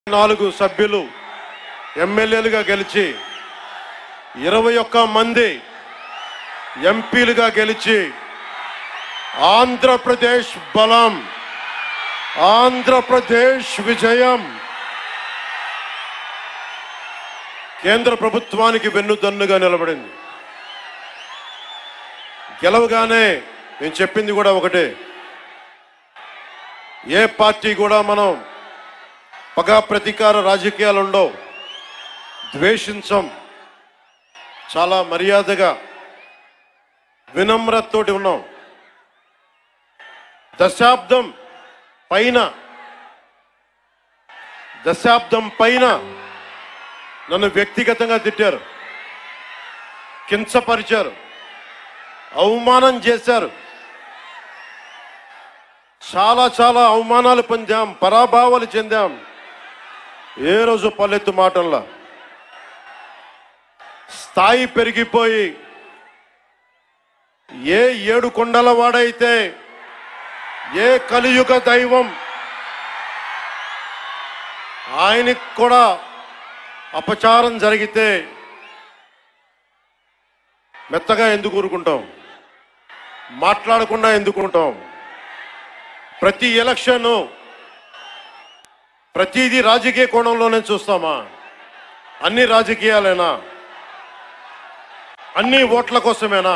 నాలుగు సభ్యులు ఎమ్మెల్యేలుగా గెలిచి ఇరవై ఒక్క మంది ఎంపీలుగా గెలిచి ఆంధ్రప్రదేశ్ బలం ఆంధ్రప్రదేశ్ విజయం కేంద్ర ప్రభుత్వానికి వెన్నుదన్నుగా నిలబడింది గెలవగానే నేను చెప్పింది కూడా ఒకటే ఏ పార్టీ కూడా మనం పగా ప్రతీకార రాజకీయాలు ఉండవు ద్వేషించం చాలా మర్యాదగా వినమ్రతతోటి ఉన్నాం దశాబ్దం పైన దశాబ్దం పైన నన్ను వ్యక్తిగతంగా తిట్టారు కించపరిచారు అవమానం చేశారు చాలా చాలా అవమానాలు పొందాం పరాభావాలు చెందాం ఏ రోజు పల్లెత్తు మాటల్లా స్థాయి పెరిగిపోయి ఏ ఏడు కొండల వాడైతే ఏ కలియుగ దైవం ఆయనకి కూడా అపచారం జరిగితే మెత్తగా ఎందుకు ఊరుకుంటాం మాట్లాడకుండా ఎందుకు ఉంటాం ప్రతి ఎలక్షన్ ప్రతిదీ రాజకీయ కోణంలోనే చూస్తామా అన్ని రాజకీయాలేనా అన్ని ఓట్ల కోసమేనా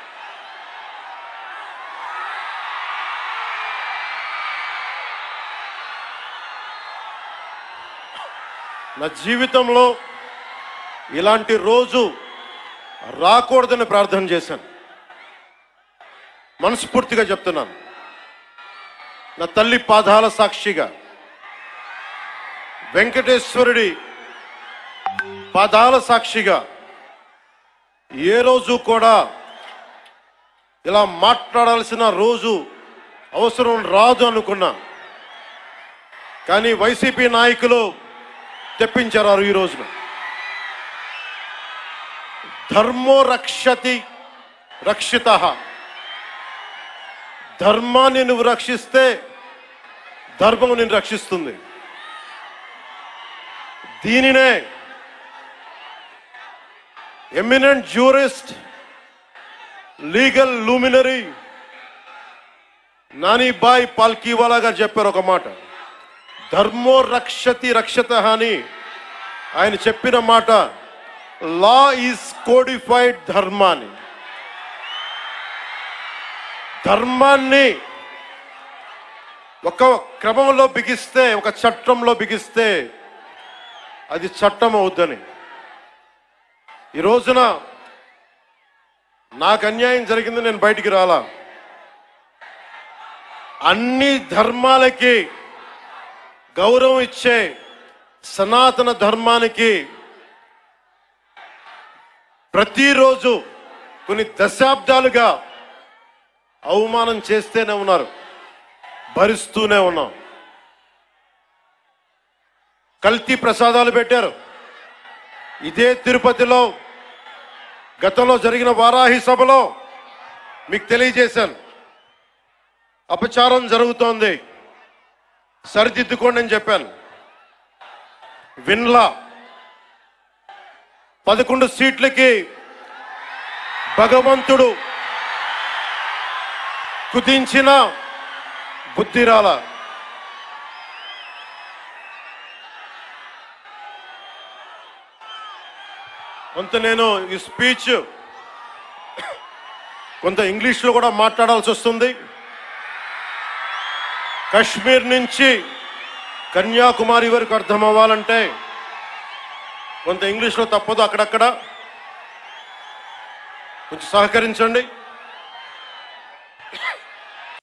నా జీవితంలో ఇలాంటి రోజు రాకూడదని ప్రార్థన చేశాను మనస్ఫూర్తిగా చెప్తున్నాను నా తల్లి పాదాల సాక్షిగా వెంకటేశ్వరుడి పాదాల సాక్షిగా ఏ రోజు కూడా ఇలా మాట్లాడాల్సిన రోజు అవసరం రాదు అనుకున్నా కానీ వైసీపీ నాయకులు తెప్పించారు ఈ రోజున ధర్మో రక్షతి రక్షిత ధర్మాన్ని నువ్వు రక్షిస్తే ధర్మం నిన్ను రక్షిస్తుంది దీనినే eminent jurist legal luminary Nanibhai Palkhivala గారు చెప్పారు ఒక మాట ధర్మో రక్షతి రక్షత అని ఆయన చెప్పిన మాట లా ఈజ్ కోడిఫైడ్ ధర్మాని ధర్మాన్ని ఒక క్రమంలో బిగిస్తే ఒక చట్టంలో బిగిస్తే అది చట్టం అవుద్దని ఈ రోజున నాకు అన్యాయం జరిగింది నేను బయటికి రాలా అన్ని ధర్మాలకి గౌరవం ఇచ్చే సనాతన ధర్మానికి ప్రతిరోజు కొన్ని దశాబ్దాలుగా అవమానం చేస్తూనే ఉన్నారు భరిస్తూనే ఉన్నాం కల్తీ ప్రసాదాలు పెట్టారు ఇదే తిరుపతిలో గతంలో జరిగిన వారాహి సభలో మీకు తెలియజేశాను అపచారం జరుగుతోంది సరిదిద్దుకోండి అని చెప్పాను విన్లా పదకొండు సీట్లకి భగవంతుడు కుదించిన బుద్ధిరాల కొంత నేను ఈ స్పీచ్ కొంత ఇంగ్లీష్లో కూడా మాట్లాడాల్సి వస్తుంది కశ్మీర్ నుంచి కన్యాకుమారి వరకు అర్థం అవ్వాలంటే కొంత ఇంగ్లీష్లో తప్పదు అక్కడక్కడ కొంచెం సహకరించండి